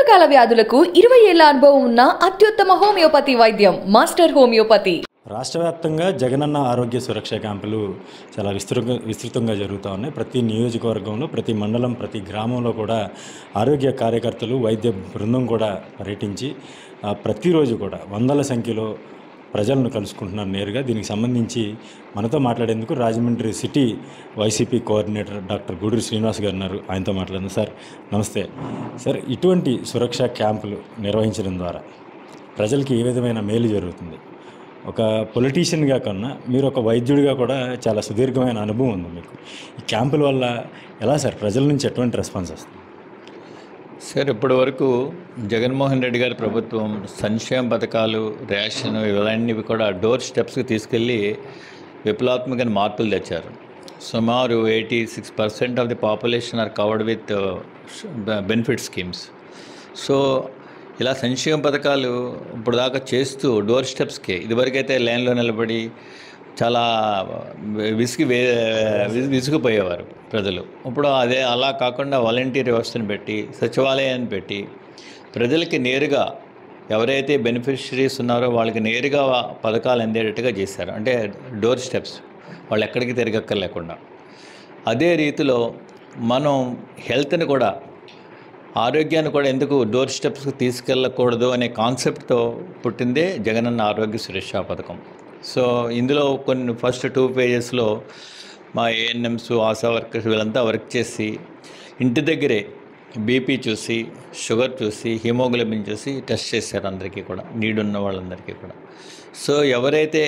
దీర్ఘకాల వ్యాధులకు ఇరవై ఏళ్ల అనుభవం ఉన్న అత్యుత్తమ హోమియోపతి వైద్యం మాస్టర్ హోమియోపతి రాష్ట్ర వ్యాప్తంగా జగనన్న ఆరోగ్య సురక్ష క్యాంపులు చాలా విస్తృతంగా విస్తృతంగా జరుగుతూ ఉన్నాయి ప్రతి నియోజకవర్గంలో ప్రతి మండలం ప్రతి గ్రామంలో కూడా ఆరోగ్య కార్యకర్తలు వైద్య బృందం కూడా పర్యటించి ఆ, ప్రతిరోజు కూడా వందల సంఖ్యలో ప్రజలను కలుసుకుంటున్నారు నేరుగా దీనికి సంబంధించి మనతో మాట్లాడేందుకు Rajahmundry city YCP coordinator doctor Guduru Srinivas garu ఉన్నారు ఆయనతో మాట్లాడింది సార్ నమస్తే సార్ ఇటువంటి సురక్ష క్యాంపులు నిర్వహించడం ద్వారా ప్రజలకి ఏ విధమైన మేలు జరుగుతుంది ఒక పొలిటీషియన్గా కన్నా మీరు ఒక వైద్యుడిగా కూడా చాలా సుదీర్ఘమైన అనుభవం ఉంది మీకు ఈ క్యాంపుల వల్ల ఎలా సార్ ప్రజల నుంచి ఎటువంటి రెస్పాన్స్ వస్తుంది సార్ ఇప్పటి వరకు జగన్మోహన్ రెడ్డి గారి ప్రభుత్వం సంక్షేమ పథకాలు రేషన్ ఇవన్నీ కూడా డోర్ స్టెప్స్కి తీసుకెళ్ళి విప్లవాత్మకమైన మార్పులు తెచ్చారు సుమారు eighty six percent of the population are covered with benefit schemes so ఇలా సంక్షేమ పథకాలు ఇప్పుడు దాకా చేస్తూ డోర్ స్టెప్స్కి ఇదివరకైతే లైన్లో నిలబడి చాలా విసిగి వే విసి- విసిగిపోయేవారు ప్రజలు ఇప్పుడు అదే అలా కాకుండా వాలంటీర్ వ్యవస్థను పెట్టి సచివాలయాన్ని పెట్టి ప్రజలకి నేరుగా ఎవరైతే బెనిఫిషరీస్ ఉన్నారో వాళ్ళకి నేరుగా పథకాలు అందేటట్టుగా చేశారు అంటే డోర్ స్టెప్స్ వాళ్ళు ఎక్కడికి తిరగక్కర్లేకుండా అదే రీతిలో మనం హెల్త్ని కూడా ఆరోగ్యాన్ని కూడా ఎందుకు డోర్ స్టెప్స్కి తీసుకెళ్ళకూడదు అనే కాన్సెప్ట్తో పుట్టిందే జగనన్న ఆరోగ్య సురక్ష పథకం సో ఇందులో కొన్ని ఫస్ట్ టూ పేజెస్లో మా ఏఎన్ఎంస్ ఆశా వర్కర్స్ వీళ్ళంతా వర్క్ చేసి ఇంటి దగ్గరే బీపీ చూసి షుగర్ చూసి హిమోగ్లోబిన్ చూసి టెస్ట్ చేశారు అందరికీ కూడా నీడ్ ఉన్న వాళ్ళందరికీ కూడా సో ఎవరైతే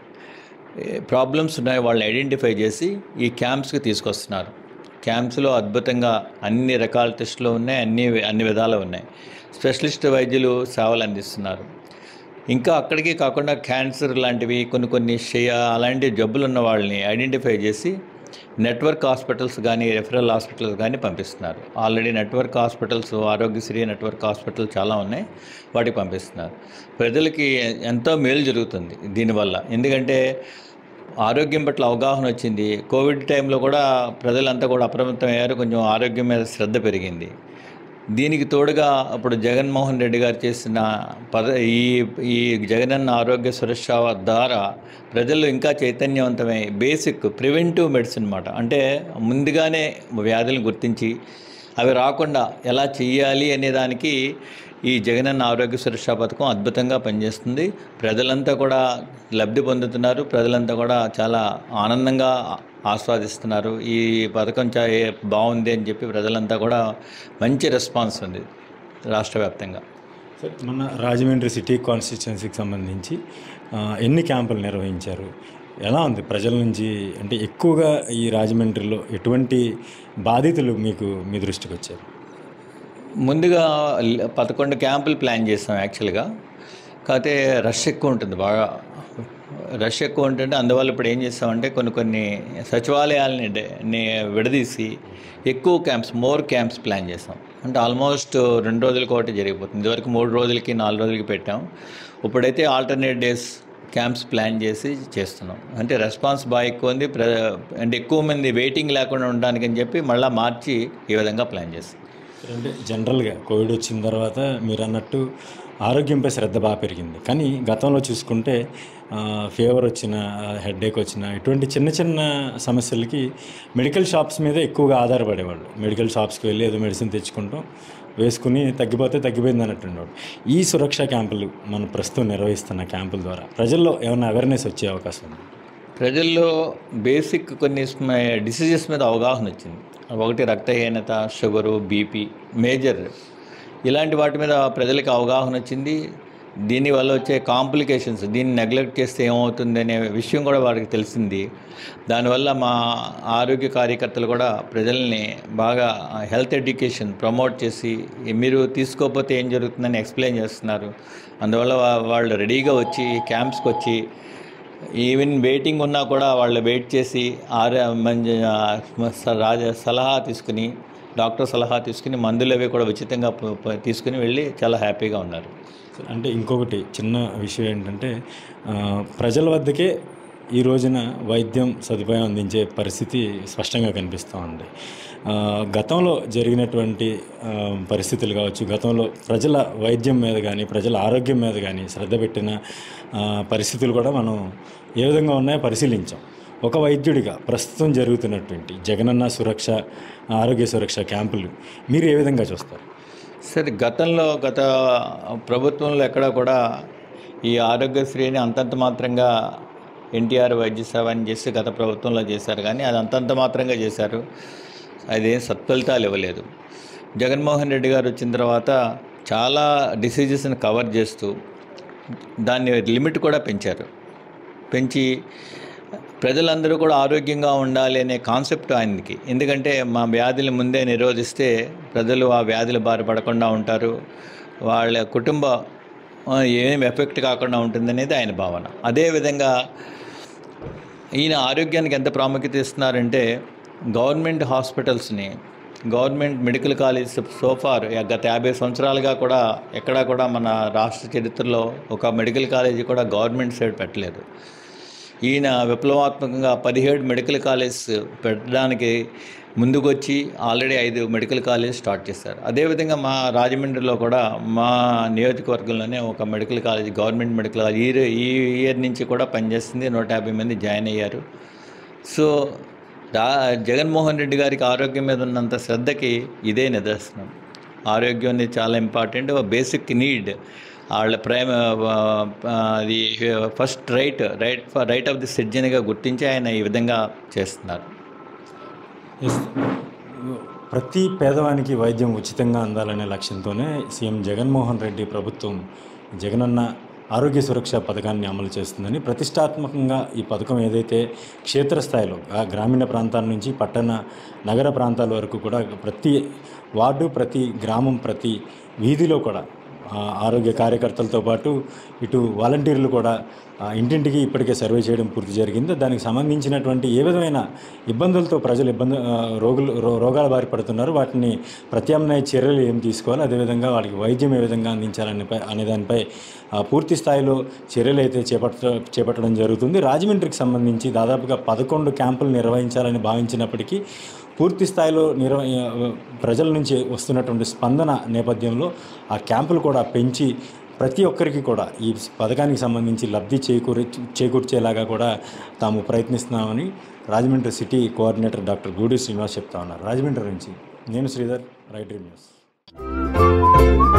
ప్రాబ్లమ్స్ ఉన్నాయో వాళ్ళని ఐడెంటిఫై చేసి ఈ క్యాంప్స్కి తీసుకొస్తున్నారు క్యాంప్స్లో అద్భుతంగా అన్ని రకాల టెస్టులు ఉన్నాయి అన్ని అన్ని విధాలు ఉన్నాయి స్పెషలిస్ట్ వైద్యులు సేవలు అందిస్తున్నారు ఇంకా అక్కడికి కాకుండా క్యాన్సర్ లాంటివి కొన్ని కొన్ని షేయ అలాంటి జబ్బులు ఉన్న వాళ్ళని ఐడెంటిఫై చేసి నెట్వర్క్ హాస్పిటల్స్ కానీ రెఫరల్ హాస్పిటల్స్ కానీ పంపిస్తున్నారు already network hospitals Aarogyasri network hospital చాలా ఉన్నాయి వాటికి పంపిస్తున్నారు ప్రజలకి ఎంతో మేలు జరుగుతుంది దీనివల్ల ఎందుకంటే ఆరోగ్యం పట్ల అవగాహన వచ్చింది కోవిడ్ టైంలో కూడా ప్రజలంతా కూడా అప్రమత్తం అయ్యారు కొంచెం ఆరోగ్యం మీద శ్రద్ధ పెరిగింది దీనికి తోడుగా అప్పుడు జగన్మోహన్ రెడ్డి గారు చేసిన పద ఈ ఈ జగనన్న ఆరోగ్య సురక్ష ద్వారా ప్రజలు ఇంకా చైతన్యవంతమై బేసిక్ ప్రివెంటివ్ మెడిసిన్ అన్నమాట అంటే ముందుగానే వ్యాధులను గుర్తించి అవి రాకుండా ఎలా చెయ్యాలి అనే దానికి ఈ జగనన్న ఆరోగ్య సురక్ష పథకం అద్భుతంగా పనిచేస్తుంది ప్రజలంతా కూడా లబ్ధి పొందుతున్నారు ప్రజలంతా కూడా చాలా ఆనందంగా ఆస్వాదిస్తున్నారు ఈ పథకం చా ఏ- బాగుంది అని చెప్పి ప్రజలంతా కూడా మంచి రెస్పాన్స్ ఉంది రాష్ట్ర వ్యాప్తంగా సార్ మన రాజమండ్రి సిటీ కాన్స్టిట్యున్సీకి సంబంధించి ఆ, ఎన్ని క్యాంపులు నిర్వహించారు ఎలా ఉంది ప్రజల నుంచి అంటే ఎక్కువగా ఈ రాజమండ్రిలో ఎటువంటి బాధితులు మీకు మీ దృష్టికి వచ్చారు ముందుగా ల- పదకొండు క్యాంపులు ప్లాన్ చేస్తాం యాక్చువల్గా కాకపోతే రష్ ఎక్కువ ఉంటుంది బాగా రష్ ఎక్కువ ఉంటుంది అందువల్ల ఇప్పుడు ఏం చేస్తామంటే కొన్ని కొన్ని సచివాలయాలని డే- ని విడదీసి ఎక్కువ క్యాంప్స్ మోర్ క్యాంప్స్ ప్లాన్ చేస్తాం అంటే ఆల్మోస్ట్ రెండు రోజులకి ఒకటి జరిగిపోతుంది ఇదివరకు మూడు రోజులకి నాలుగు రోజులకి పెట్టాం ఇప్పుడైతే ఆల్టర్నేట్ డేస్ క్యాంప్స్ ప్లాన్ చేసి చేస్తున్నాం అంటే రెస్పాన్స్ బాగా ఎక్కువ ఉంది ప్ర అంటే ఎక్కువ మంది వెయిటింగ్ లేకుండా ఉండడానికి అని చెప్పి మళ్ళీ మార్చి ఈ విధంగా ప్లాన్ చేస్తాం అంటే జనరల్గా కోవిడ్ వచ్చిన తర్వాత మీరు అన్నట్టు ఆరోగ్యంపై శ్రద్ధ బాగా పెరిగింది కానీ గతంలో చూసుకుంటే ఆ, ఫీవర్ వచ్చిన హెడేక్ వచ్చిన ఇటువంటి చిన్న చిన్న సమస్యలకి మెడికల్ షాప్స్ మీద ఎక్కువగా ఆధారపడేవాళ్ళు మెడికల్ షాప్స్కి వెళ్ళి ఏదో మెడిసిన్ తెచ్చుకుంటాం వేసుకుని తగ్గిపోతే తగ్గిపోయింది అన్నట్టుండేవాడు ఈ సురక్ష క్యాంపులు మన ప్రస్తుతం నిర్వహిస్తున్న క్యాంపుల ద్వారా ప్రజల్లో ఏమైనా అవేర్నెస్ వచ్చే అవకాశం ఉంది ప్రజల్లో బేసిక్ కొన్ని డిసీజెస్ మీద అవగాహన వచ్చింది ఒకటి రక్తహీనత షుగరు బీపీ మేజర్ ఇలాంటి వాటి మీద ప్రజలకు అవగాహన వచ్చింది దీనివల్ల వచ్చే కాంప్లికేషన్స్ దీన్ని నెగ్లెక్ట్ చేస్తే ఏమవుతుంది అనే విషయం కూడా వారికి తెలిసింది దానివల్ల మా ఆరోగ్య కార్యకర్తలు కూడా ప్రజల్ని బాగా హెల్త్ ఎడ్యుకేషన్ ప్రమోట్ చేసి మీరు తీసుకోకపోతే ఏం జరుగుతుందని ఎక్స్ప్లెయిన్ చేస్తున్నారు అందువల్ల వా- వాళ్ళు రెడీగా వచ్చి క్యాంప్స్కి వచ్చి ఈవెన్ వెయిటింగ్ ఉన్నా కూడా వాళ్ళు వెయిట్ చేసి ఆర మంచి ఆ, స- రాజ సలహా తీసుకుని డాక్టర్ సలహా తీసుకుని మందులు అవి కూడా ఉచితంగా ప- ప- తీసుకుని వెళ్ళి చాలా హ్యాపీగా ఉన్నారు అంటే ఇంకొకటి చిన్న విషయం ఏంటంటే ఆ, ప్రజల వద్దకే ఈ రోజున వైద్యం సదుపాయం అందించే పరిస్థితి స్పష్టంగా కనిపిస్తూ ఉంది ఆ, గతంలో జరిగినటువంటి ఆ, పరిస్థితులు కావచ్చు గతంలో ప్రజల వైద్యం మీద కానీ ప్రజల ఆరోగ్యం మీద కానీ శ్రద్ధ పెట్టిన ఆ, పరిస్థితులు కూడా మనం ఏ విధంగా ఉన్నాయో పరిశీలించాం ఒక వైద్యుడిగా ప్రస్తుతం జరుగుతున్నటువంటి జగనన్న సురక్ష ఆరోగ్య సురక్ష క్యాంపులు మీరు ఏ విధంగా చూస్తారు సరే గతంలో గత ప్రభుత్వంలో ఎక్కడ కూడా ఈ ఆరోగ్యశ్రీని అంతంత మాత్రంగా ఎన్టీఆర్ వైద్య సేవ అని చేసి గత ప్రభుత్వంలో చేశారు కానీ అది అంతంత మాత్రంగా చేశారు అదేం సత్ఫలితాలు ఇవ్వలేదు జగన్మోహన్ రెడ్డి గారు వచ్చిన తర్వాత చాలా డిసీజెస్ని కవర్ చేస్తూ దాన్ని లిమిట్ కూడా పెంచారు పెంచి ప్రజలందరూ కూడా ఆరోగ్యంగా ఉండాలి అనే కాన్సెప్ట్ ఆయనకి ఎందుకంటే మా వ్యాధులు ముందే నిరోధిస్తే ప్రజలు ఆ వ్యాధులు బారిపడకుండా ఉంటారు వాళ్ళ కుటుంబ ఆ, ఏం ఎఫెక్ట్ కాకుండా ఉంటుందనేది ఆయన భావన అదేవిధంగా ఈయన ఆరోగ్యానికి ఎంత ప్రాముఖ్యత ఇస్తున్నారంటే గవర్నమెంట్ హాస్పిటల్స్ని గవర్నమెంట్ మెడికల్ కాలేజ్ సోఫార్ గత యాభై సంవత్సరాలుగా కూడా ఎక్కడా కూడా మన రాష్ట్ర చరిత్రలో ఒక మెడికల్ కాలేజీ కూడా గవర్నమెంట్ సైడ్ పెట్టలేదు ఈయన విప్లవాత్మకంగా పదిహేడు మెడికల్ కాలేజ్ పెట్టడానికి ముందుకొచ్చి ఆల్రెడీ ఐదు మెడికల్ కాలేజ్ స్టార్ట్ చేశారు అదేవిధంగా మా రాజమండ్రిలో కూడా మా నియోజకవర్గంలోనే ఒక medical college government medical college ఈ ఈ ఇయర్ నుంచి కూడా పనిచేస్తుంది నూట యాభై మంది జాయిన్ అయ్యారు సో రా జగన్మోహన్ రెడ్డి గారికి ఆరోగ్యం మీద ఉన్నంత శ్రద్ధకి ఇదే నిదర్శనం ఆరోగ్యం అనేది చాలా ఇంపార్టెంట్ బేసిక్ నీడ్ వాళ్ళ ప్రేమ అది first right right right of the సిటిజన్గా గుర్తించి ఆయన ఈ విధంగా చేస్తున్నారు ఎస్. ప్రతి పేదవానికి వైద్యం ఉచితంగా అందాలనే లక్ష్యంతోనే సీఎం జగన్మోహన్ రెడ్డి ప్రభుత్వం జగనన్న ఆరోగ్య సురక్ష పథకాన్ని అమలు చేస్తుందని ప్రతిష్టాత్మకంగా ఈ పథకం ఏదైతే క్షేత్రస్థాయిలో ఆ గ్రామీణ ప్రాంతాల నుంచి పట్టణ నగర ప్రాంతాల వరకు కూడా ప్రతి వార్డు ప్రతి గ్రామం ప్రతి వీధిలో కూడా ఆ, ఆరోగ్య కార్యకర్తలతో పాటు ఇటు వాలంటీర్లు కూడా ఆ, ఇంటింటికి ఇప్పటికే సర్వే చేయడం పూర్తి జరిగింది దానికి సంబంధించినటువంటి ఏ విధమైన ఇబ్బందులతో ప్రజలు ఇబ్బంది ఆ, రోగులు రో- రోగాల బారి పడుతున్నారు వాటిని ప్రత్యామ్నాయ చర్యలు ఏం తీసుకోవాలి అదేవిధంగా వాళ్ళకి వైద్యం ఏ విధంగా అందించాలని పై- అనే దానిపై ఆ, పూర్తి స్థాయిలో చర్యలు అయితే చేపట్ట చేపట్టడం జరుగుతుంది రాజమండ్రికి సంబంధించి దాదాపుగా పదకొండు క్యాంపులు నిర్వహించాలని భావించినప్పటికీ పూర్తి స్థాయిలో నిర్వ ప్రజల నుంచి వస్తున్నటువంటి స్పందన నేపథ్యంలో ఆ క్యాంపులు కూడా పెంచి ప్రతి ఒక్కరికి కూడా ఈ పథకానికి సంబంధించి లబ్ధి చేకూరి చేకూర్చేలాగా కూడా తాము ప్రయత్నిస్తున్నామని Rajahmundry city coordinator doctor Gudi Srinivas చెప్తా ఉన్నారు రాజమండ్రి నుంచి నేను శ్రీధర్ రైట్ న్యూస్